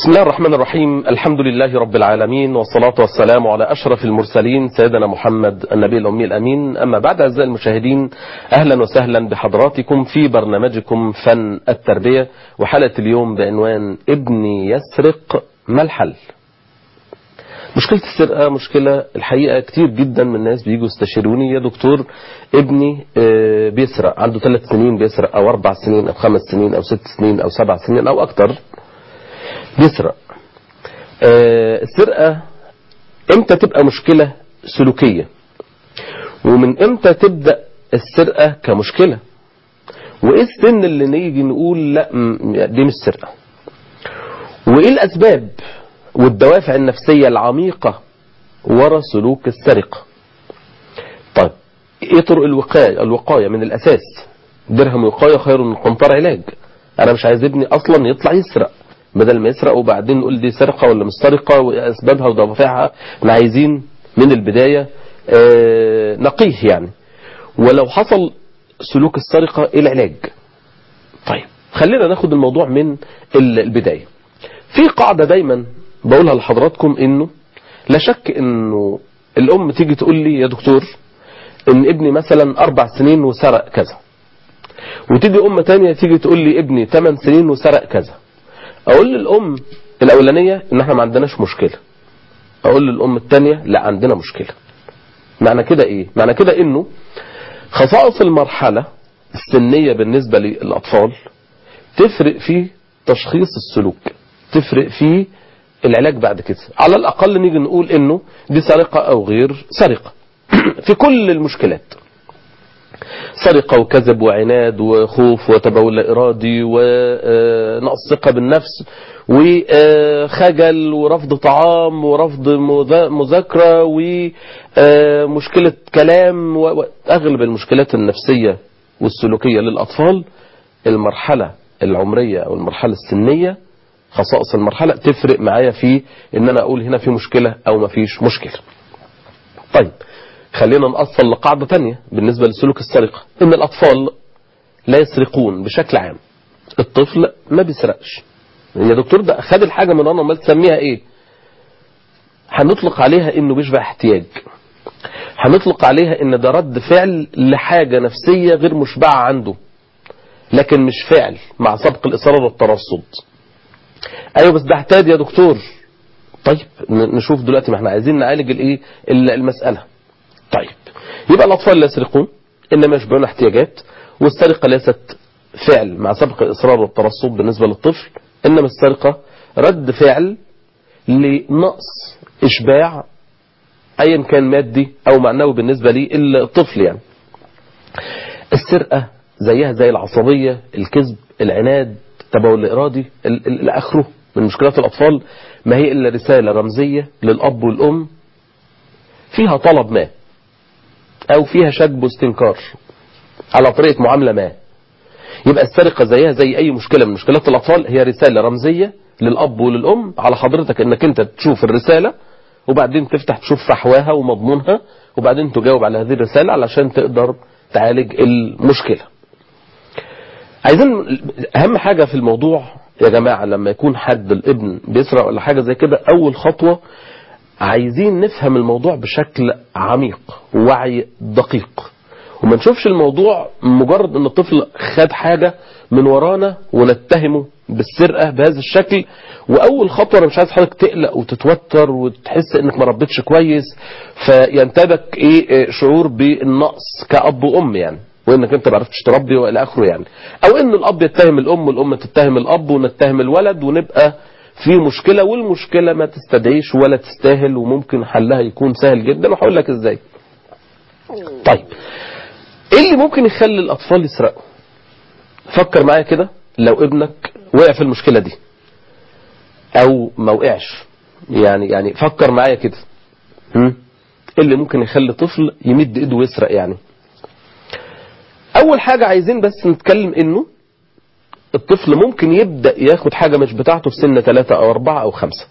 بسم الله الرحمن الرحيم الحمد لله رب العالمين والصلاة والسلام على أشرف المرسلين سيدنا محمد النبي الأمي الأمين أما بعد أعزائي المشاهدين أهلا وسهلا بحضراتكم في برنامجكم فن التربية وحلقة اليوم بعنوان ابني يسرق ما الحل مشكلة السرقة مشكلة الحقيقة كتير جدا من الناس بيجوا يستشيروني يا دكتور ابني آه، بيسرق عنده ثلاث سنين بيسرق أو أربع سنين أو خمس سنين أو ست سنين أو سبع سنين أو أكتر بيسرق آه، السرقة امتى تبقى مشكلة سلوكية ومن امتى تبدأ السرقة كمشكلة وايه السن اللي نيجي نقول لا م- دي مش سرقة وايه الاسباب والدوافع النفسية العميقة ورا سلوك السرقة طيب ايه طرق الوقاية الوقاية من الاساس درهم وقاية خير من قنطار علاج انا مش عايز ابني اصلا يطلع يسرق بدل ما يسرق وبعدين نقول دي سرقة ولا مش سرقة واسبابها ودوافعها احنا عايزين من البداية آه، نقيه يعني ولو حصل سلوك السرقة ايه العلاج طيب خلينا ناخد الموضوع من ال- البداية في قاعدة دايما بقولها لحضراتكم انه لا شك انه الام تيجي تقول لي يا دكتور ان ابني مثلا اربع سنين وسرق كذا وتيجي ام تانية تيجي تقول لي ابني 8 سنين وسرق كذا اقول للام الاولانية ان احنا ما عندناش مشكلة اقول للام التانية لا عندنا مشكلة معنى كده ايه معنى كده انه خصائص المرحلة السنية بالنسبة للأطفال تفرق في تشخيص السلوك تفرق في العلاج بعد كده على الأقل نيجي نقول إنه دي سرقة أو غير سرقة في كل المشكلات سرقة وكذب وعناد وخوف وتبول لا إرادي ونقص ثقة بالنفس وخجل ورفض طعام ورفض مذا- مذاكرة ومشكلة كلام وأغلب المشكلات النفسية والسلوكية للأطفال المرحلة العمرية أو المرحلة السنية خصائص المرحلة تفرق معايا في إن أنا أقول هنا في مشكلة أو ما فيش مشكلة طيب خلينا نأصل لقاعدة تانية بالنسبة لسلوك السرقة إن الأطفال لا يسرقون بشكل عام الطفل ما بيسرقش يا دكتور ده خد الحاجة من وانا امال تسميها ايه هنطلق عليها انه بيشبه احتياج هنطلق عليها ان ده رد فعل لحاجة نفسية غير مشبعة عنده لكن مش فعل مع سبق الإصرار والترصد ايوه بس ده احتاج يا دكتور طيب ن- نشوف دلوقتي ما احنا عايزين نعالج الايه ال- المسألة طيب يبقى الأطفال لا يسرقون إنما يشبهون احتياجات والسرقة ليست فعل مع سبق الإصرار والترصد بالنسبة للطفل إنما السرقة رد فعل لنقص إشباع أيا كان مادي أو معنوي بالنسبة للطفل يعني السرقة زيها زي العصبية الكذب العناد التبول الإرادي ال- ال- إلى آخره من مشكلات الأطفال ما هي إلا رسالة رمزية للأب والأم فيها طلب ما أو فيها شك واستنكار على طريقة معاملة ما يبقى السرقة زيها زي أي مشكلة من مشكلات الأطفال هي رسالة رمزية للأب وللأم على حضرتك أنك أنت تشوف الرسالة وبعدين تفتح تشوف فحواها ومضمونها وبعدين تجاوب على هذه الرسالة علشان تقدر تعالج المشكلة عايزين أهم حاجة في الموضوع يا جماعة لما يكون حد الابن بيسرق ولا حاجة زي كده أول خطوة عايزين نفهم الموضوع بشكل عميق ووعي دقيق وما نشوفش الموضوع مجرد ان الطفل خد حاجة من ورانا ونتهمه بالسرقة بهذا الشكل واول خطوة انا مش عايز حضرتك تقلق وتتوتر وتحس انك ما ربيتش كويس فينتابك ايه إيه شعور بالنقص كأب وام يعني وانك انت ما عرفتش تربي والى اخره يعني او ان الاب يتهم الام والام تتهم الاب ونتهم الولد ونبقى في مشكلة والمشكلة ما تستدعيش ولا تستاهل وممكن حلها يكون سهل جدا وهقول لك ازاي طيب ايه اللي ممكن يخلي الاطفال يسرقوا فكر معايا كده لو ابنك وقع في المشكلة دي او ما وقعش يعني يعني فكر معايا كده هم؟ ايه اللي ممكن يخلي طفل يمد ايده ويسرق يعني اول حاجة عايزين بس نتكلم انه الطفل ممكن يبدأ ياخد حاجة مش بتاعته في سن 3 أو 4 أو 5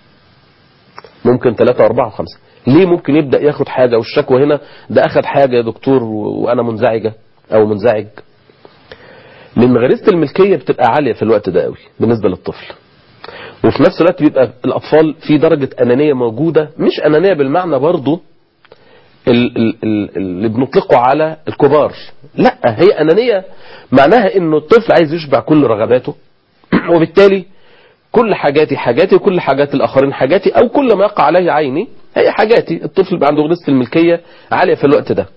ممكن 3 أو 4 أو 5 ليه ممكن يبدأ ياخد حاجة والشكوى هنا ده أخد حاجة يا دكتور و- وأنا منزعجة أو منزعج لأن غريزة الملكية بتبقى عالية في الوقت ده قوي بالنسبة للطفل وفي نفس الوقت بيبقى الأطفال في درجة أنانية موجودة مش أنانية بالمعنى برضو ال- ال- ال- اللي بنطلقه على الكبار لا هي أنانية معناها انه الطفل عايز يشبع كل رغباته وبالتالي كل حاجاتي حاجاتي وكل حاجات الآخرين حاجاتي أو كل ما يقع عليه عيني هي حاجاتي الطفل بيبقى عنده غريزة الملكية عالية في الوقت ده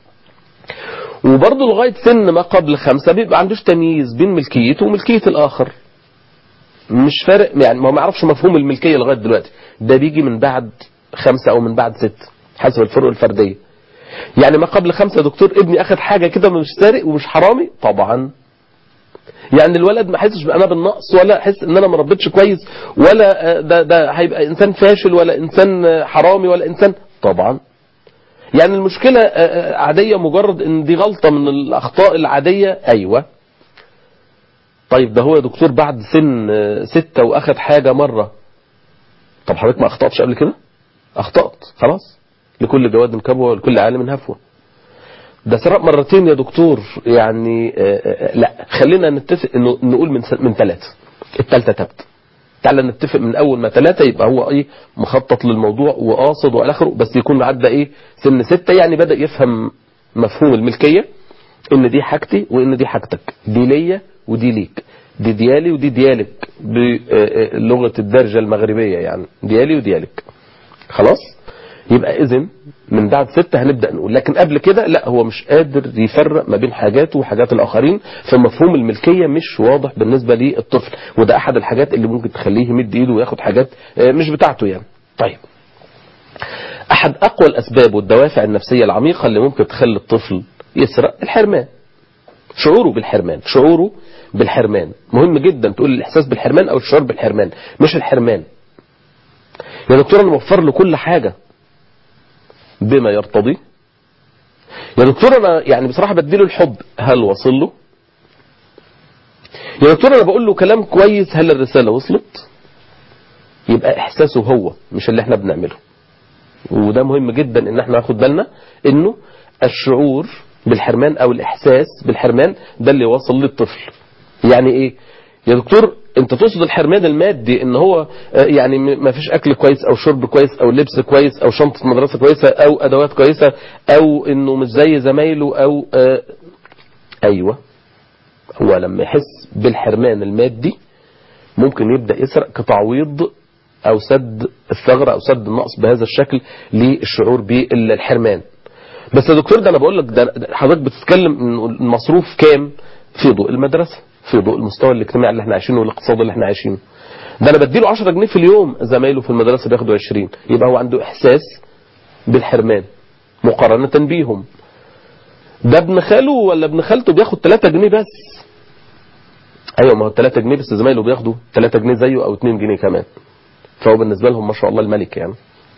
وبرضه لغاية سن ما قبل خمسة بيبقى عندوش تمييز بين ملكيته وملكية الآخر مش فارق يعني ما هو ما يعرفش مفهوم الملكية لغاية دلوقتي ده بيجي من بعد خمسة أو من بعد ست حسب الفروق الفردية يعني ما قبل خمسة يا دكتور ابني أخذ حاجة كده مش سارق ومش حرامي طبعا يعني الولد ما حسش انا بالنقص ولا احس ان انا ما ربيتش كويس ولا ده ده هيبقى انسان فاشل ولا انسان حرامي ولا انسان طبعا يعني المشكلة عادية مجرد ان دي غلطة من الاخطاء العادية ايوه طيب ده هو يا دكتور بعد سن ستة واخد حاجة مرة طب حضرتك ما اخطأتش قبل كده اخطأت خلاص لكل جواد كبوة ولكل عالم هفوة ده سرق مرتين يا دكتور يعني آآ آآ لا خلينا نتفق انه نقول من من ثلاثة الثالثة تبت تعالى نتفق من اول ما ثلاثة يبقى هو ايه مخطط للموضوع وقاصد والى اخره بس يكون عدى ايه سن ستة يعني بدأ يفهم مفهوم الملكية ان دي حاجتي وان دي حاجتك دي ليا ودي ليك دي ديالي ودي ديالك بلغة الدرجة المغربية يعني ديالي وديالك خلاص يبقى اذن من بعد ستة هنبدأ نقول لكن قبل كده لا هو مش قادر يفرق ما بين حاجاته وحاجات الآخرين فمفهوم الملكية مش واضح بالنسبة للطفل وده أحد الحاجات اللي ممكن تخليه يمد إيده وياخد حاجات مش بتاعته يعني طيب أحد أقوى الأسباب والدوافع النفسية العميقة اللي ممكن تخلي الطفل يسرق الحرمان شعوره بالحرمان شعوره بالحرمان مهم جدا تقول الإحساس بالحرمان أو الشعور بالحرمان مش الحرمان يا دكتور أنا موفر له كل حاجة بما يرتضي يا دكتور انا يعني بصراحة بديله الحب هل وصل له يا دكتور انا بقول له كلام كويس هل الرسالة وصلت يبقى احساسه هو مش اللي احنا بنعمله وده مهم جدا ان احنا ناخد بالنا انه الشعور بالحرمان او الاحساس بالحرمان ده اللي وصل للطفل يعني ايه يا دكتور انت تقصد الحرمان المادي ان هو يعني ما فيش اكل كويس او شرب كويس او لبس كويس او شنطة مدرسة كويسة او ادوات كويسة او انه مش زي زمايله او اه ايوه هو لما يحس بالحرمان المادي ممكن يبدأ يسرق كتعويض او سد الثغرة او سد النقص بهذا الشكل للشعور بالحرمان بس يا دكتور ده انا بقول لك ده حضرتك بتتكلم المصروف كام في ضوء المدرسة في ضوء المستوى الاجتماعي اللي احنا عايشينه والاقتصاد اللي احنا عايشينه ده انا بديله 10 جنيه في اليوم زمايله في المدرسة بياخدوا 20 يبقى هو عنده احساس بالحرمان مقارنة بيهم ده ابن خاله ولا ابن خالته بياخد 3 جنيه بس ايوه ما هو 3 جنيه بس زمايله بياخدوا 3 جنيه زيه او 2 جنيه كمان فهو بالنسبة لهم ما شاء الله الملك يعني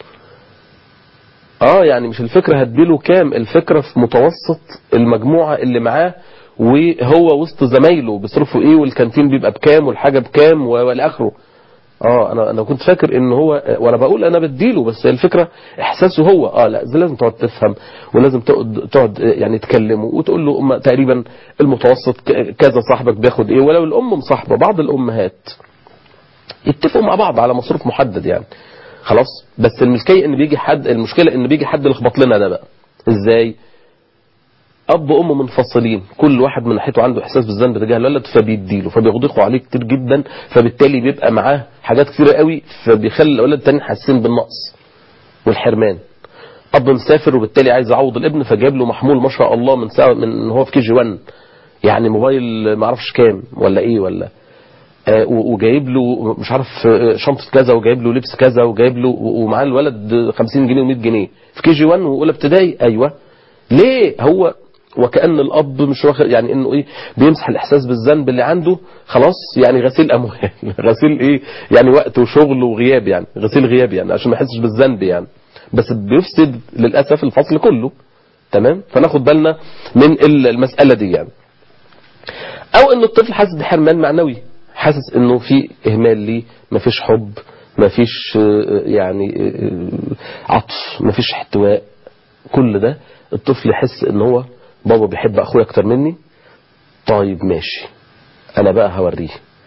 اه يعني مش الفكرة هديله كام الفكرة في متوسط المجموعة اللي معاه وهو وسط زمايله بيصرفوا ايه والكانتين بيبقى بكام والحاجة بكام والى اخره اه انا انا كنت فاكر ان هو وانا بقول انا بديله بس الفكرة احساسه هو اه لا لازم تقعد تفهم ولازم تقعد تقعد يعني تكلمه وتقول له أم تقريبا المتوسط كذا صاحبك بياخد ايه ولو الام مصاحبه بعض الامهات يتفقوا مع بعض على مصروف محدد يعني خلاص بس الملكية ان بيجي حد المشكلة ان بيجي حد يلخبط لنا ده بقى ازاي اب وام منفصلين كل واحد من ناحيته عنده احساس بالذنب تجاه الولد فبيديله فبيغدقوا عليه كتير جدا فبالتالي بيبقى معاه حاجات كتيرة قوي فبيخلي الاولاد التانيين حاسين بالنقص والحرمان اب مسافر وبالتالي عايز يعوض الابن فجاب له محمول ما شاء الله من ساعه من هو في كي جي 1 يعني موبايل ما اعرفش كام ولا ايه ولا وجايب له مش عارف شنطة كذا وجايب له لبس كذا وجايب له ومعاه الولد 50 جنيه و100 جنيه في كي جي 1 واولى ابتدائي ايوه ليه هو وكأن الأب مش واخد يعني إنه إيه بيمسح الإحساس بالذنب اللي عنده خلاص يعني غسيل أموال غسيل إيه يعني وقت وشغل وغياب يعني غسيل غياب يعني عشان ما يحسش بالذنب يعني بس بيفسد للأسف الفصل كله تمام فناخد بالنا من المسألة دي يعني أو إن الطفل حاسس بحرمان معنوي حاسس إنه في إهمال ليه مفيش حب مفيش يعني عطف مفيش احتواء كل ده الطفل يحس ان هو بابا بيحب اخويا اكتر مني طيب ماشي انا بقى هوريه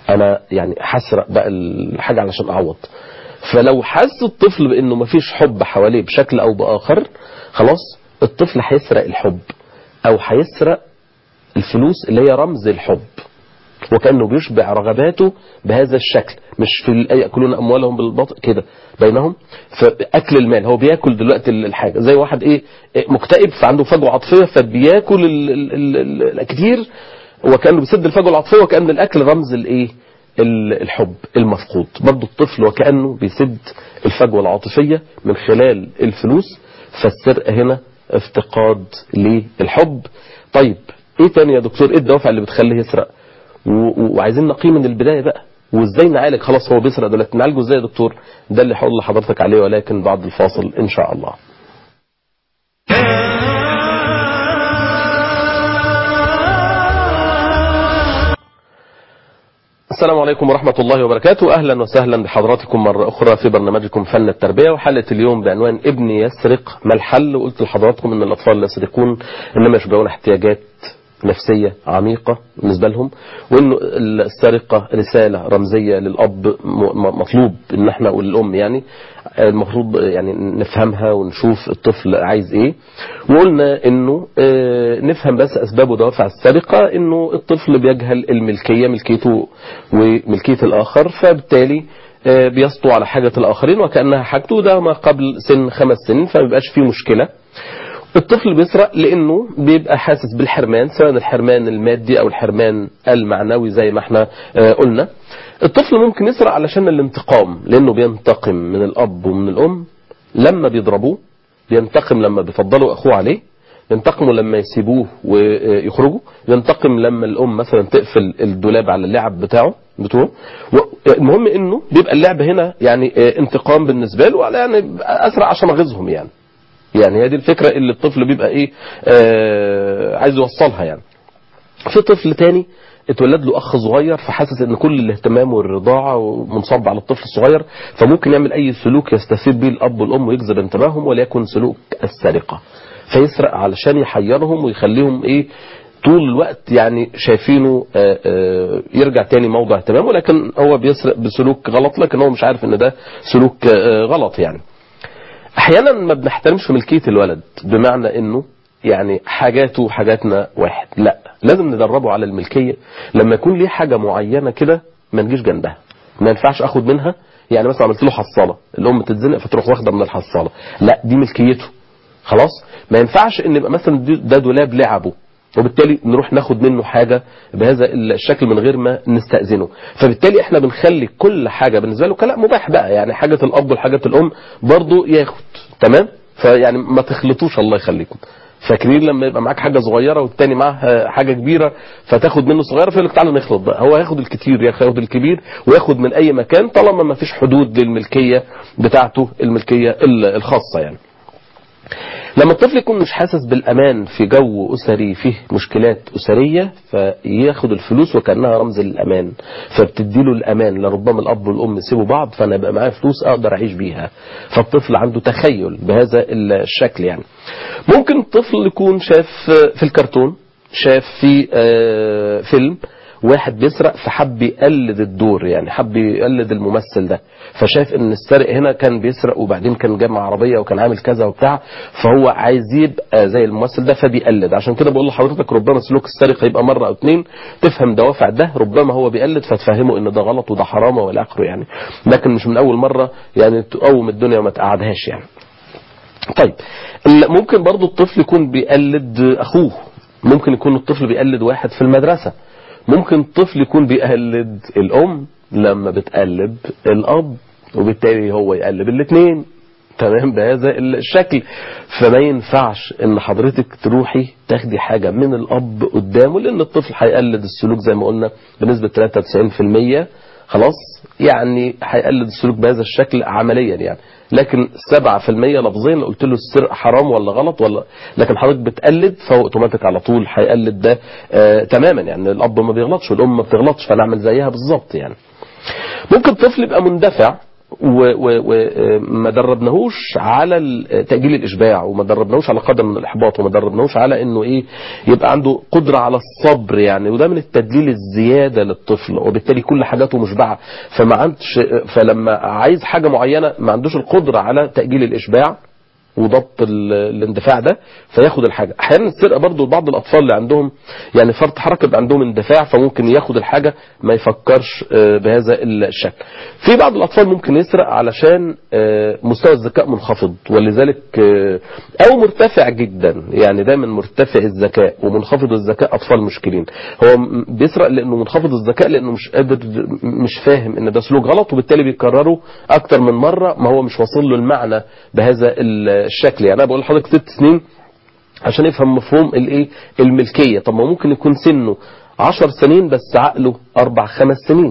انا يعني هسرق بقى الحاجه علشان اعوض فلو حس الطفل بانه مفيش حب حواليه بشكل او باخر خلاص الطفل هيسرق الحب او هيسرق الفلوس اللي هي رمز الحب وكأنه بيشبع رغباته بهذا الشكل مش في ال- يأكلون أموالهم بالبطء كده بينهم فأكل المال هو بياكل دلوقتي الحاجة زي واحد إيه إيه مكتئب فعنده فجوة عاطفية فبياكل ال- ال- ال- ال- كتير وكأنه بيسد الفجوة العاطفية وكأن الأكل رمز الإيه ال- الحب المفقود برضه الطفل وكأنه بيسد الفجوة العاطفية من خلال الفلوس فالسرقة هنا افتقاد للحب طيب ايه تاني يا دكتور ايه الدوافع اللي بتخليه يسرق و- و- وعايزين نقيه من البدايه بقى وازاي نعالج خلاص هو بيسرق دلوقتي نعالجه ازاي يا دكتور ده اللي هقول لحضرتك عليه ولكن بعد الفاصل ان شاء الله السلام عليكم ورحمة الله وبركاته أهلا وسهلا بحضراتكم مرة أخرى في برنامجكم فن التربية وحلقة اليوم بعنوان ابني يسرق ما الحل وقلت لحضراتكم أن الأطفال لا يسرقون إنما يشبعون احتياجات نفسية عميقة بالنسبة لهم وانه السرقة رسالة رمزية للأب م- مطلوب ان احنا والأم يعني المفروض يعني نفهمها ونشوف الطفل عايز ايه وقلنا انه آه، نفهم بس اسباب ودوافع السرقة انه الطفل بيجهل الملكية ملكيته وملكية الاخر فبالتالي آه، بيسطو على حاجة الاخرين وكأنها حاجته ده ما قبل سن خمس سنين فمبيبقاش فيه مشكلة الطفل بيسرق لانه بيبقى حاسس بالحرمان سواء الحرمان المادي او الحرمان المعنوي زي ما احنا آه، قلنا الطفل ممكن يسرق علشان الانتقام لانه بينتقم من الاب ومن الام لما بيضربوه بينتقم لما بيفضلوا اخوه عليه ينتقموا لما يسيبوه ويخرجوا ينتقم لما الام مثلا تقفل الدولاب على اللعب بتاعه بتوعه و- المهم انه بيبقى اللعب هنا يعني آه، انتقام بالنسبه له على يعني اسرع عشان اغيظهم يعني يعني هي دي الفكرة اللي الطفل بيبقى ايه آه عايز يوصلها يعني في طفل تاني اتولد له اخ صغير فحاسس ان كل الاهتمام والرضاعه منصب على الطفل الصغير فممكن يعمل اي سلوك يستفيد به الاب والام ويجذب انتباههم وليكن سلوك السرقه فيسرق علشان يحيرهم ويخليهم ايه طول الوقت يعني شايفينه آه، آه، يرجع تاني موضع اهتمامه لكن هو بيسرق بسلوك غلط لكن هو مش عارف ان ده سلوك آه، غلط يعني احيانا ما بنحترمش ملكيه الولد بمعنى انه يعني حاجاته وحاجاتنا واحد لا لازم ندربه على الملكيه لما يكون ليه حاجه معينه كده ما نجيش جنبها ما ينفعش اخد منها يعني مثلا عملت له حصاله الام تتزنق فتروح واخده من الحصاله لا دي ملكيته خلاص ما ينفعش ان يبقى مثلا دي- ده دولاب لعبه وبالتالي نروح ناخد منه حاجة بهذا الشكل من غير ما نستأذنه فبالتالي احنا بنخلي كل حاجة بالنسبة له كلام مباح بقى يعني حاجة الأب وحاجة الأم برضو ياخد تمام فيعني ما تخلطوش الله يخليكم فاكرين لما يبقى معاك حاجة صغيرة والتاني معاه حاجة كبيرة فتاخد منه صغيرة فيقول لك تعالوا نخلط بقى هو ياخد الكتير ياخد الكبير وياخد من أي مكان طالما ما فيش حدود للملكية بتاعته الملكية الخاصة يعني لما الطفل يكون مش حاسس بالأمان في جو أسري فيه مشكلات أسرية فياخد الفلوس وكأنها رمز للأمان فبتديله الأمان لربما الأب والأم يسيبوا بعض فأنا يبقى معايا فلوس أقدر أعيش بيها فالطفل عنده تخيل بهذا الشكل يعني ممكن الطفل يكون شاف في الكرتون شاف في آه، فيلم واحد بيسرق فحب يقلد الدور يعني حب يقلد الممثل ده فشاف ان السارق هنا كان بيسرق وبعدين كان جاب عربيه وكان عامل كذا وبتاع فهو عايز يبقى زي الممثل ده فبيقلد عشان كده بقول لحضرتك ربما سلوك السرقه يبقى مره او اتنين تفهم دوافع ده ربما هو بيقلد فتفهمه ان ده غلط وده حرام والى اخره يعني لكن مش من اول مره يعني تقوم الدنيا وما تقعدهاش يعني طيب ال- ممكن برضو الطفل يكون بيقلد اخوه ممكن يكون الطفل بيقلد واحد في المدرسة ممكن الطفل يكون بيقلد الام لما بتقلد الاب وبالتالي هو يقلب الاثنين تمام بهذا الشكل فما ينفعش ان حضرتك تروحي تاخدي حاجة من الاب قدامه لان الطفل هيقلد السلوك زي ما قلنا بنسبة 93% خلاص يعني هيقلد السلوك بهذا الشكل عمليا يعني لكن 7% لفظيا قلت له السرقه حرام ولا غلط ولا لكن حضرتك بتقلد فهو اوتوماتيك على طول هيقلد ده آه تماما يعني الاب ما بيغلطش والام ما بتغلطش فنعمل زيها بالظبط يعني ممكن طفل يبقى مندفع وما دربناهوش على ال- تأجيل الإشباع وما دربناهوش على قدم من الإحباط وما دربناهوش على إنه إيه يبقى عنده قدرة على الصبر يعني وده من التدليل الزيادة للطفل وبالتالي كل حاجاته مشبعة فما عندش فلما عايز حاجة معينة ما عندوش القدرة على تأجيل الإشباع وضبط ال- الاندفاع ده فياخد الحاجة احيانا السرقة برضو بعض الاطفال اللي عندهم يعني فرط حركة بيبقى عندهم اندفاع فممكن ياخد الحاجة ما يفكرش آه، بهذا الشكل في بعض الاطفال ممكن يسرق علشان آه، مستوى الذكاء منخفض ولذلك آه، او مرتفع جدا يعني دايما مرتفع الذكاء ومنخفض الذكاء اطفال مشكلين هو م- بيسرق لانه منخفض الذكاء لانه مش قادر مش فاهم ان ده سلوك غلط وبالتالي بيكرره اكتر من مرة ما هو مش واصل له المعنى بهذا الشكل يعني انا بقول لحضرتك ست سنين عشان يفهم مفهوم الايه الملكية طب ما ممكن يكون سنه عشر سنين بس عقله اربع خمس سنين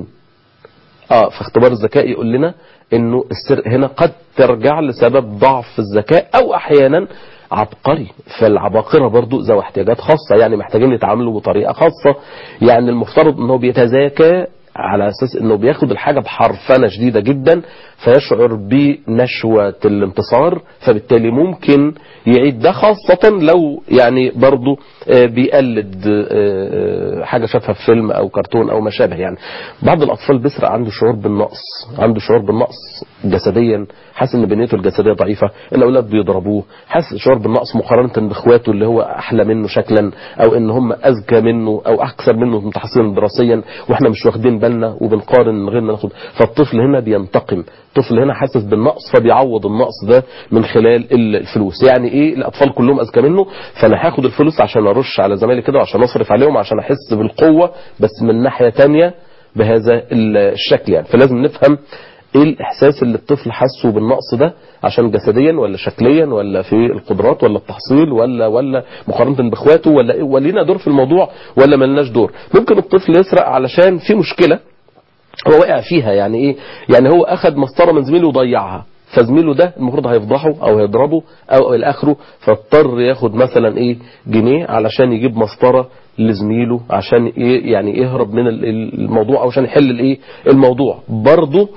اه فاختبار الذكاء يقول لنا انه السرقة هنا قد ترجع لسبب ضعف الذكاء او احيانا عبقري فالعباقرة برضو ذوي احتياجات خاصة يعني محتاجين يتعاملوا بطريقة خاصة يعني المفترض انه بيتذاكى على اساس انه بياخد الحاجة بحرفنة شديدة جدا فيشعر بنشوة الانتصار فبالتالي ممكن يعيد ده خاصة لو يعني برضو آه، بيقلد آه، حاجة شافها في فيلم او كرتون او ما شابه يعني بعض الاطفال بيسرق عنده شعور بالنقص عنده شعور بالنقص جسديا حاسس ان بنيته الجسدية ضعيفة الاولاد بيضربوه حاسس شعور بالنقص مقارنة باخواته اللي هو احلى منه شكلا او ان هم اذكى منه او اكثر منه تحصيلا دراسيا واحنا مش واخدين بالنا وبنقارن من غير ما ناخد فالطفل هنا بينتقم الطفل هنا حاسس بالنقص فبيعوض النقص ده من خلال الفلوس يعني ايه الاطفال كلهم اذكى منه فانا هاخد الفلوس عشان ارش على زمايلي كده وعشان اصرف عليهم عشان احس بالقوة بس من ناحية تانية بهذا الشكل يعني فلازم نفهم ايه الاحساس اللي الطفل حاسه بالنقص ده عشان جسديا ولا شكليا ولا في القدرات ولا التحصيل ولا ولا مقارنه باخواته ولا إيه ولينا دور في الموضوع ولا ملناش دور ممكن الطفل يسرق علشان في مشكله هو وقع فيها يعني ايه يعني هو اخذ مسطره من زميله وضيعها فزميله ده المفروض هيفضحه او هيضربه او الى اخره فاضطر ياخد مثلا ايه جنيه علشان يجيب مسطره لزميله عشان ايه يعني يهرب من ال- ال- الموضوع او عشان يحل الايه الموضوع برضه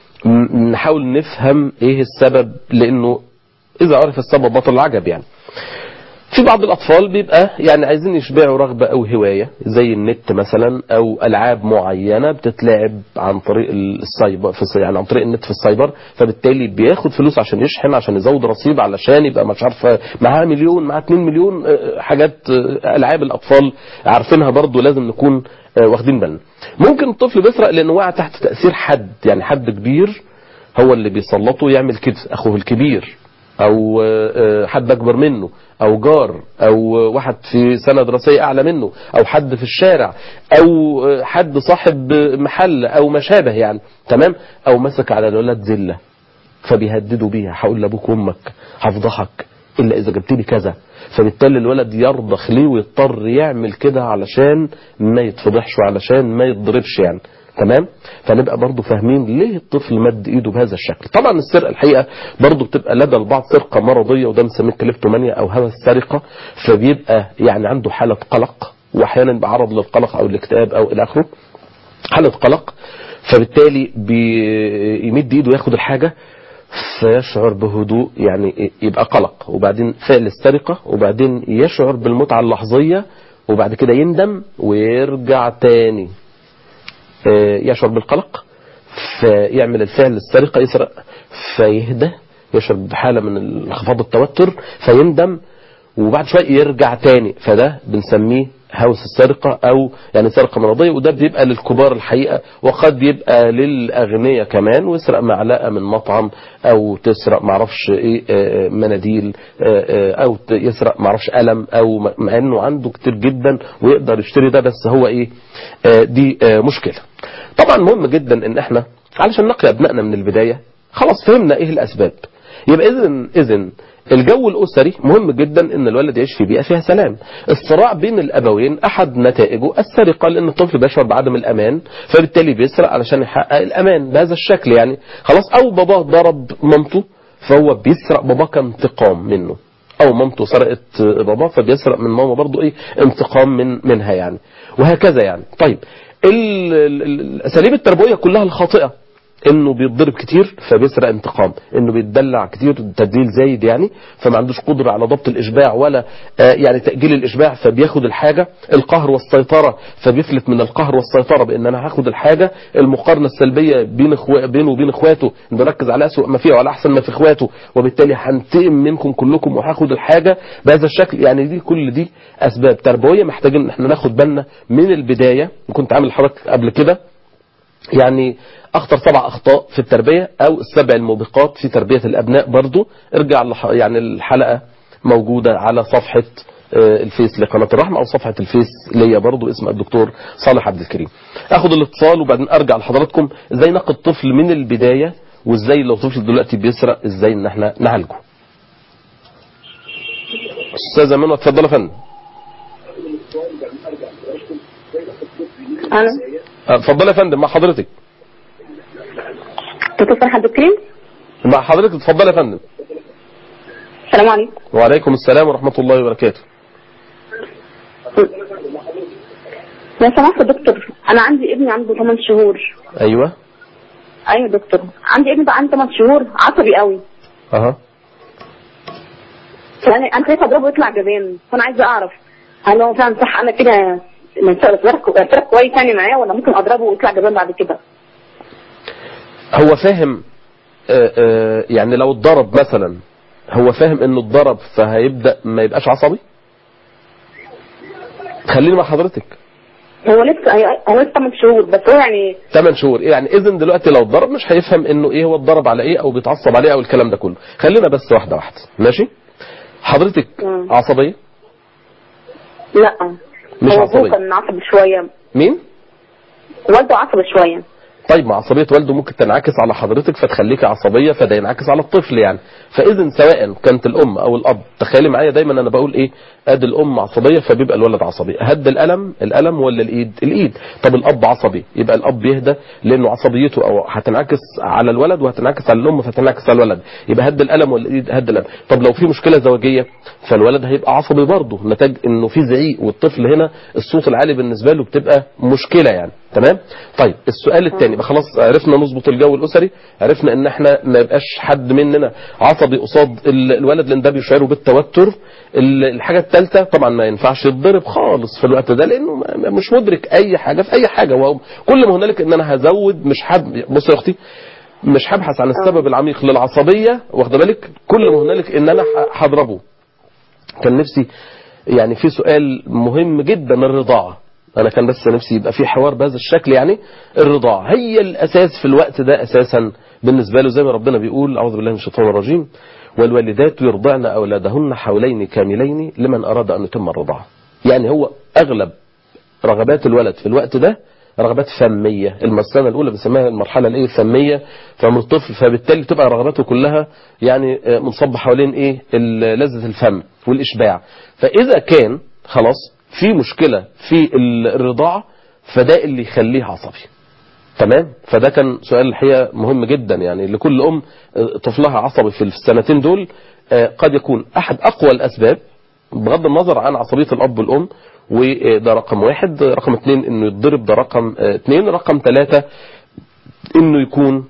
م- نحاول نفهم ايه السبب لانه اذا عرف السبب بطل العجب يعني في بعض الأطفال بيبقى يعني عايزين يشبعوا رغبة أو هواية زي النت مثلا أو ألعاب معينة بتتلعب عن طريق السايبر في السي- يعني عن طريق النت في السايبر فبالتالي بياخد فلوس عشان يشحن عشان يزود رصيد علشان يبقى مش عارفة معاه مليون معاه 2 مليون آه، حاجات آه، ألعاب الأطفال عارفينها برضو لازم نكون آه، واخدين بالنا ممكن الطفل بيسرق لأنه واقع تحت تأثير حد يعني حد كبير هو اللي بيسلطه يعمل كده أخوه الكبير او آه، حد اكبر منه او جار او واحد في سنة دراسية اعلى منه او حد في الشارع او آه، حد صاحب محل او ما شابه يعني تمام او مسك على الولد زلة فبيهددوا بيها هقول لابوك وامك هفضحك الا اذا جبت لي كذا فبالتالي الولد يرضخ ليه ويضطر يعمل كده علشان ما يتفضحش وعلشان ما يتضربش يعني تمام فنبقى برضو فاهمين ليه الطفل مد ايده بهذا الشكل طبعا السرقه الحقيقه برضو بتبقى لدى البعض سرقه مرضيه وده بنسميه كليبتومانيا او هوس السرقه فبيبقى يعني عنده حاله قلق واحيانا يبقى عرض للقلق او الاكتئاب او الى اخره حاله قلق فبالتالي بيمد ايده ياخد الحاجه فيشعر بهدوء يعني يبقى قلق وبعدين فعل السرقة وبعدين يشعر بالمتعة اللحظية وبعد كده يندم ويرجع تاني آه، يشعر بالقلق فيعمل الفعل السرقة يسرق فيهدى يشعر بحالة من انخفاض التوتر فيندم وبعد شوية يرجع تاني فده بنسميه هوس السرقة او يعني سرقة مرضية وده بيبقى للكبار الحقيقة وقد يبقى للأغنياء كمان ويسرق معلقة من مطعم او تسرق معرفش ايه آه، مناديل آه، آه، او ت- يسرق معرفش قلم او م- مع انه عنده كتير جدا ويقدر يشتري ده بس هو ايه آه، دي آه، مشكلة طبعا مهم جدا ان احنا علشان نقي ابنائنا من البداية خلاص فهمنا ايه الاسباب يبقى اذا اذا الجو الاسري مهم جدا ان الولد يعيش في بيئه فيها سلام الصراع بين الابوين احد نتائجه السرقه لان الطفل بيشعر بعدم الامان فبالتالي بيسرق علشان يحقق الامان بهذا الشكل يعني خلاص او باباه ضرب مامته فهو بيسرق باباه كانتقام منه او مامته سرقت باباه فبيسرق من ماما برضو ايه انتقام من منها يعني وهكذا يعني طيب ال- ال- ال- الاساليب التربويه كلها الخاطئه انه بيتضرب كتير فبيسرق انتقام انه بيتدلع كتير تدليل زايد يعني فما عندوش قدره على ضبط الاشباع ولا آه، يعني تاجيل الاشباع فبياخد الحاجه القهر والسيطره فبيفلت من القهر والسيطره بان انا هاخد الحاجه المقارنه السلبيه بين إخوا... بينه وبين اخواته انه ركز على اسوء ما فيه وعلى احسن ما في اخواته وبالتالي هنتقم منكم كلكم وهاخد الحاجه بهذا الشكل يعني دي كل دي اسباب تربويه محتاجين ان احنا ناخد بالنا من البدايه وكنت عامل حضرتك قبل كده يعني اخطر سبع اخطاء في التربيه او السبع الموبقات في تربيه الابناء برضو ارجع لح... يعني الحلقه موجوده على صفحه آه، الفيس لقناه الرحمه او صفحه الفيس ليا برضو اسم الدكتور صالح عبد الكريم اخد الاتصال وبعدين ارجع لحضراتكم ازاي نقد طفل من البدايه وازاي لو طفل دلوقتي بيسرق ازاي ان احنا نعالجه استاذه منى اتفضل يا فندم الو آه، اتفضل يا فندم مع حضرتك دكتور فرح عبد الكريم مع حضرتك اتفضل يا فندم السلام عليكم وعليكم السلام ورحمه الله وبركاته لو سمحت يا دكتور انا عندي ابني عنده 8 شهور ايوه ايوه يا دكتور عندي ابني بقى عنده 8 شهور عصبي قوي اها يعني انا خايفه اضربه يطلع جبان فانا عايزه اعرف هل هو فعلا صح انا كده اتصرف كويس يعني معاه ولا ممكن اضربه ويطلع جبان بعد كده هو فاهم آه، آه، يعني لو اتضرب مثلا هو فاهم انه اتضرب فهيبدا ما يبقاش عصبي خليني مع حضرتك هو لسه هو لسه 8 شهور بس هو يعني 8 شهور يعني اذا دلوقتي لو اتضرب مش هيفهم انه ايه هو اتضرب على ايه او بيتعصب عليه او الكلام ده كله خلينا بس واحده واحده ماشي حضرتك مم. عصبيه لا مش هو عصبية. أبوه كان عصبي شويه مين والده عصبي شويه طيب ما عصبية والده ممكن تنعكس على حضرتك فتخليك عصبية فده ينعكس على الطفل يعني فإذا سواء كانت الأم أو الأب تخيلي معايا دايما أنا بقول إيه أدي الأم عصبية فبيبقى الولد عصبي هد الألم الألم ولا الإيد الإيد طب الأب عصبي يبقى الأب يهدى لأنه عصبيته أو هتنعكس على الولد وهتنعكس على الأم فتنعكس على الولد يبقى هد الألم ولا الإيد هد الألم طب لو في مشكلة زوجية فالولد هيبقى عصبي برضه نتاج إنه في زعيق والطفل هنا الصوت العالي بالنسبة له بتبقى مشكلة يعني تمام طيب السؤال الثاني بقى خلاص عرفنا نظبط الجو الاسري عرفنا ان احنا ما يبقاش حد مننا عصبي قصاد ال- الولد لان ده بيشعره بالتوتر ال- الحاجه الثالثه طبعا ما ينفعش يتضرب خالص في الوقت ده لانه ما- ما- مش مدرك اي حاجه في اي حاجه وهو كل ما هنالك ان انا هزود مش حاب بص يا اختي مش هبحث عن السبب العميق للعصبيه واخده بالك كل ما هنالك ان انا ح- هضربه كان نفسي يعني في سؤال مهم جدا الرضاعة أنا كان بس نفسي يبقى في حوار بهذا الشكل يعني الرضاعة هي الأساس في الوقت ده أساسا بالنسبة له زي ما ربنا بيقول أعوذ بالله من الشيطان الرجيم والوالدات يرضعن أولادهن حولين كاملين لمن أراد أن يتم الرضاعة يعني هو أغلب رغبات الولد في الوقت ده رغبات فمية المرسنة الأولى بنسميها المرحلة الإيه الفمية في عمر الطفل فبالتالي تبقى رغباته كلها يعني آه، منصبة حوالين إيه ال- لذة الفم والإشباع فإذا كان خلاص في مشكلة في ال- الرضاعة فده اللي يخليه عصبي تمام فده كان سؤال الحقيقة مهم جدا يعني لكل أم آه، طفلها عصبي في السنتين دول آه، قد يكون أحد أقوى الأسباب بغض النظر عن عصبية الأب والأم وده رقم واحد رقم اثنين انه يتضرب ده رقم آه، اثنين رقم ثلاثة انه يكون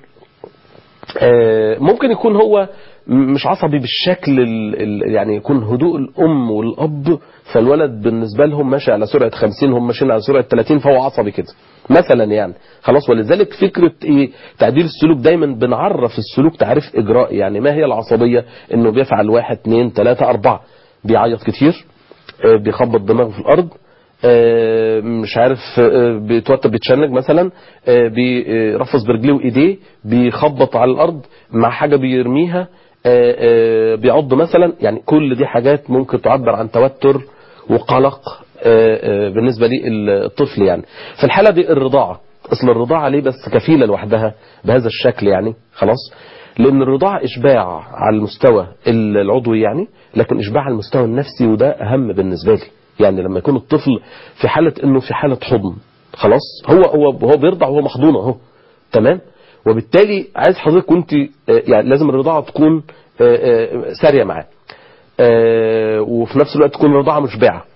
آه، ممكن يكون هو م- مش عصبي بالشكل ال- ال- يعني يكون هدوء الام والاب فالولد بالنسبه لهم ماشي على سرعه 50 هم ماشيين على سرعه 30 فهو عصبي كده مثلا يعني خلاص ولذلك فكره ايه تعديل السلوك دايما بنعرف السلوك تعريف اجرائي يعني ما هي العصبيه انه بيفعل واحد اثنين ثلاثه اربعه بيعيط كتير آه، بيخبط دماغه في الارض آه، مش عارف آه، بيتوتر بيتشنج مثلا آه، بيرفض برجليه وايديه بيخبط على الارض مع حاجه بيرميها آه، آه، بيعض مثلا يعني كل دي حاجات ممكن تعبر عن توتر وقلق آه، آه، بالنسبه للطفل يعني في الحاله دي الرضاعه اصل الرضاعه ليه بس كفيله لوحدها بهذا الشكل يعني خلاص لان الرضاعه اشباع على المستوى العضوي يعني لكن اشباع على المستوى النفسي وده اهم بالنسبه لي يعني لما يكون الطفل في حاله انه في حاله حضن خلاص هو هو هو بيرضع وهو محضون اهو تمام وبالتالي عايز حضرتك كنت يعني لازم الرضاعه تكون آه، آه، ساريه معاه آه، وفي نفس الوقت تكون الرضاعه مشبعه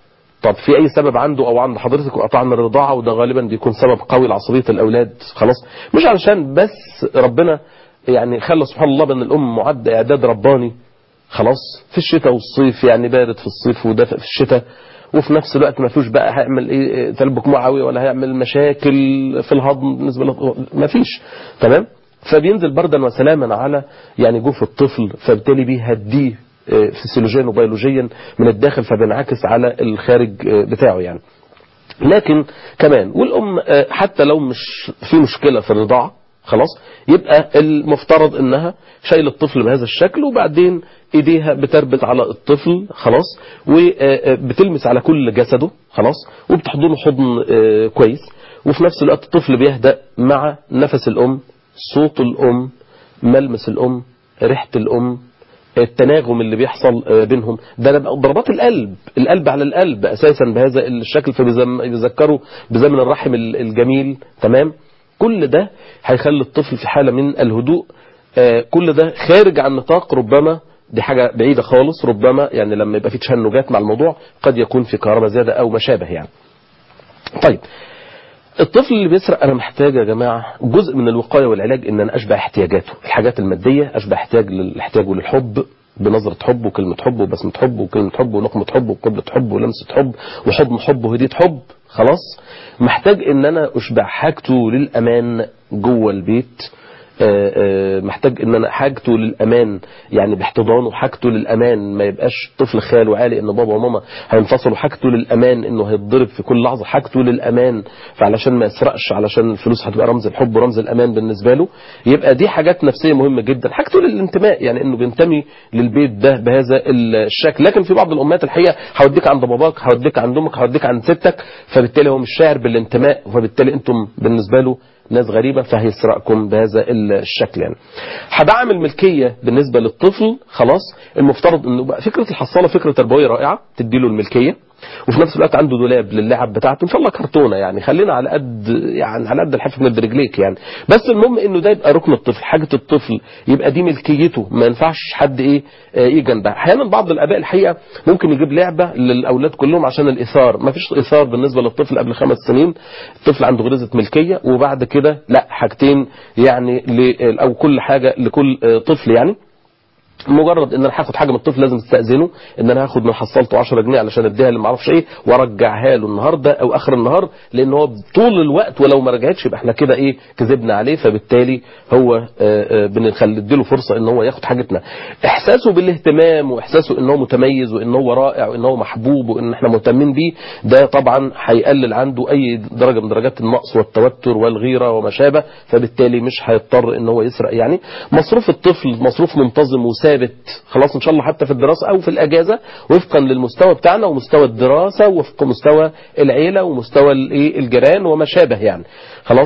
طب في اي سبب عنده او عند حضرتك قطعنا الرضاعه وده غالبا بيكون سبب قوي لعصبيه الاولاد خلاص مش علشان بس ربنا يعني خلى سبحان الله بان الام معد اعداد رباني خلاص في الشتاء والصيف يعني بارد في الصيف ودافئ في الشتاء وفي نفس الوقت ما فيهوش بقى هيعمل ايه تلبك معوي ولا هيعمل مشاكل في الهضم بالنسبه له ما فيش تمام فبينزل بردا وسلاما على يعني جوف الطفل فبالتالي بيهديه فسيولوجيا وبيولوجيا من الداخل فبينعكس على الخارج بتاعه يعني لكن كمان والام حتى لو مش في مشكله في الرضاعه خلاص يبقى المفترض انها شايله الطفل بهذا الشكل وبعدين ايديها بتربط على الطفل خلاص وبتلمس على كل جسده خلاص وبتحضنه حضن كويس وفي نفس الوقت الطفل بيهدأ مع نفس الام صوت الام ملمس الام ريحه الام التناغم اللي بيحصل بينهم ده ضربات القلب القلب على القلب اساسا بهذا الشكل فبيذكروا بزمن الرحم الجميل تمام كل ده هيخلي الطفل في حالة من الهدوء كل ده خارج عن نطاق ربما دي حاجة بعيدة خالص ربما يعني لما يبقى في تشنجات مع الموضوع قد يكون في كهرباء زيادة او ما شابه يعني طيب الطفل اللي بيسرق انا محتاج يا جماعه جزء من الوقايه والعلاج ان انا اشبع احتياجاته الحاجات الماديه اشبع احتياج احتياجه للحب بنظرة حب وكلمة حب وبسمة حب وكلمة حب ونقمة حب وقبلة حب ولمسة حب وحضن حب وهدية حب خلاص محتاج ان انا اشبع حاجته للامان جوه البيت محتاج ان انا حاجته للامان يعني باحتضانه حاجته للامان ما يبقاش طفل خال وعالي ان بابا وماما هينفصلوا حاجته للامان انه هيتضرب في كل لحظه حاجته للامان فعلشان ما يسرقش علشان الفلوس هتبقى رمز الحب ورمز الامان بالنسبه له يبقى دي حاجات نفسيه مهمه جدا حاجته للانتماء يعني انه بينتمي للبيت ده بهذا الشكل لكن في بعض الامهات الحقيقه هوديك عند باباك هوديك عند امك هوديك عند ستك فبالتالي هو مش شاعر بالانتماء وبالتالي انتم بالنسبه له ناس غريبة فهيسرقكم بهذا الشكل يعني هدعم الملكية بالنسبة للطفل خلاص المفترض انه بقى فكرة الحصالة فكرة تربوية رائعة تديله الملكية وفي نفس الوقت عنده دولاب للعب بتاعته ان شاء الله كرتونه يعني خلينا على قد يعني على قد الحفظ مد رجليك يعني بس المهم انه ده يبقى ركن الطفل حاجه الطفل يبقى دي ملكيته ما ينفعش حد ايه يجي جنبها احيانا بعض الاباء الحقيقه ممكن يجيب لعبه للاولاد كلهم عشان الاثار ما فيش اثار بالنسبه للطفل قبل خمس سنين الطفل عنده غريزه ملكيه وبعد كده لا حاجتين يعني او كل حاجه لكل طفل يعني مجرد ان انا هاخد حاجه من الطفل لازم استاذنه ان انا هاخد من حصلته 10 جنيه علشان اديها اللي ما اعرفش ايه وارجعها له النهارده او اخر النهار لان هو طول الوقت ولو ما رجعتش يبقى احنا كده ايه كذبنا عليه فبالتالي هو بنخلي له فرصه ان هو ياخد حاجتنا احساسه بالاهتمام واحساسه ان هو متميز وان هو رائع وان هو محبوب وان احنا مهتمين بيه ده طبعا هيقلل عنده اي درجه من درجات النقص والتوتر والغيره وما شابه فبالتالي مش هيضطر ان هو يسرق يعني مصروف الطفل مصروف منتظم وثابت خلاص ان شاء الله حتى في الدراسه او في الاجازه وفقا للمستوى بتاعنا ومستوى الدراسه وفق مستوى العيله ومستوى الايه الجيران وما شابه يعني خلاص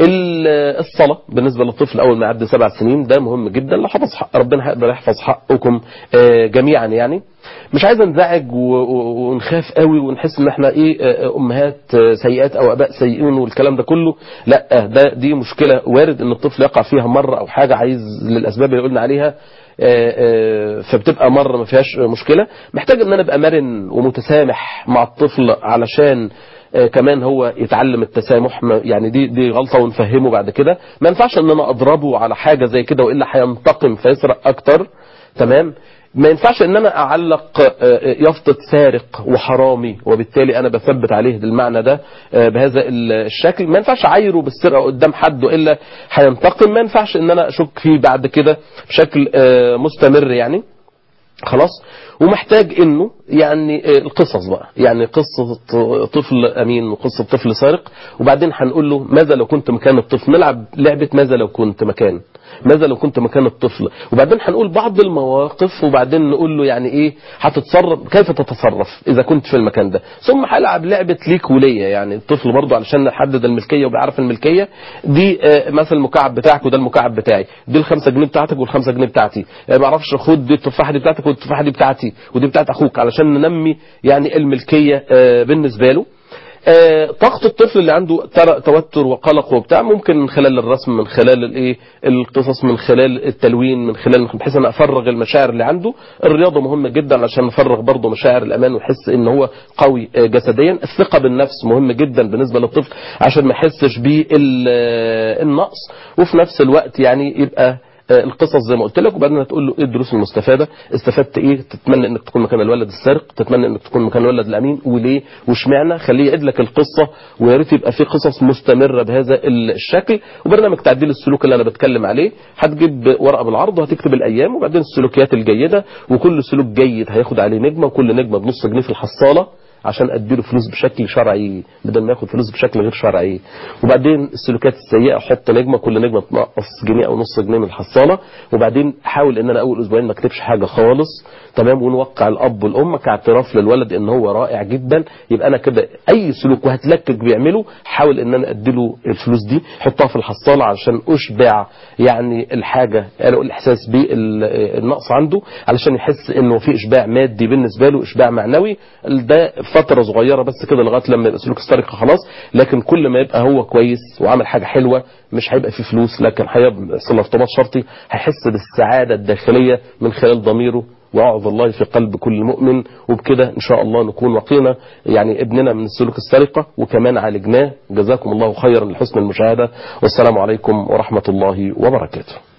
الصلاة بالنسبة للطفل أول ما يعدي سبع سنين ده مهم جدا لو حفظ حق ربنا هيقدر يحفظ حقكم جميعا يعني مش عايز انزعج ونخاف قوي ونحس ان احنا ايه امهات سيئات او اباء سيئين والكلام ده كله لا ده دي مشكلة وارد ان الطفل يقع فيها مرة او حاجة عايز للاسباب اللي قلنا عليها فبتبقى مرة ما فيهاش مشكلة محتاج ان انا ابقى مرن ومتسامح مع الطفل علشان كمان هو يتعلم التسامح يعني دي دي غلطه ونفهمه بعد كده ما ينفعش ان انا اضربه على حاجه زي كده والا هينتقم فيسرق اكتر تمام ما ينفعش ان انا اعلق يافطة سارق وحرامي وبالتالي انا بثبت عليه المعنى ده بهذا الشكل ما ينفعش اعايره بالسرقه قدام حد والا هينتقم ما ينفعش ان انا اشك فيه بعد كده بشكل مستمر يعني خلاص ومحتاج انه يعني القصص بقى يعني قصة طفل امين وقصة طفل سارق وبعدين هنقول له ماذا لو كنت مكان الطفل نلعب لعبة ماذا لو كنت مكان ماذا لو كنت مكان الطفل وبعدين هنقول بعض المواقف وبعدين نقول له يعني ايه هتتصرف كيف تتصرف اذا كنت في المكان ده ثم هلعب لعبة ليك وليا يعني الطفل برضه علشان نحدد الملكية وبيعرف الملكية دي مثلا المكعب بتاعك وده المكعب بتاعي دي الخمسة جنيه بتاعتك والخمسة جنيه بتاعتي ما اعرفش خد دي التفاحة دي بتاعتك والتفاحة دي بتاعتي ودي بتاعت اخوك علشان ننمي يعني الملكية بالنسبة له آه، طاقة الطفل اللي عنده تر- توتر وقلق وبتاع ممكن من خلال الرسم من خلال الايه القصص من خلال التلوين من خلال بحيث ان افرغ المشاعر اللي عنده الرياضة مهمة جدا عشان نفرغ برضه مشاعر الامان ويحس ان هو قوي آه، جسديا الثقة بالنفس مهم جدا بالنسبة للطفل عشان ما يحسش بالنقص وفي نفس الوقت يعني يبقى آه، القصص زي ما قلت لك وبعدين هتقول له ايه الدروس المستفاده استفدت ايه تتمنى انك تكون مكان الولد السارق تتمنى انك تكون مكان الولد الامين وليه واشمعنى خليه يعيد لك القصه ويا ريت يبقى في قصص مستمره بهذا الشكل وبرنامج تعديل السلوك اللي انا بتكلم عليه هتجيب ورقه بالعرض وهتكتب الايام وبعدين السلوكيات الجيده وكل سلوك جيد هياخد عليه نجمه وكل نجمه بنص جنيه في الحصاله عشان اديله فلوس بشكل شرعي بدل ما ياخد فلوس بشكل غير شرعي وبعدين السلوكيات السيئه احط نجمه كل نجمه تنقص جنيه او نص جنيه من الحصاله وبعدين احاول ان انا اول اسبوعين ما اكتبش حاجه خالص تمام ونوقع الاب والام كاعتراف للولد ان هو رائع جدا يبقى انا كده اي سلوك وهتلكك بيعمله حاول ان انا اديله الفلوس دي حطها في الحصاله عشان اشبع يعني الحاجه يعني الاحساس بالنقص عنده علشان يحس انه في اشباع مادي بالنسبه له اشباع معنوي ده فتره صغيره بس كده لغايه لما يبقى سلوك السرقه خلاص لكن كل ما يبقى هو كويس وعمل حاجه حلوه مش هيبقى فيه فلوس لكن هيحصل ارتباط شرطي هيحس بالسعاده الداخليه من خلال ضميره وأعظ الله في قلب كل مؤمن وبكده إن شاء الله نكون وقينا يعني ابننا من السلوك السرقة وكمان عالجناه جزاكم الله خيرا لحسن المشاهدة والسلام عليكم ورحمة الله وبركاته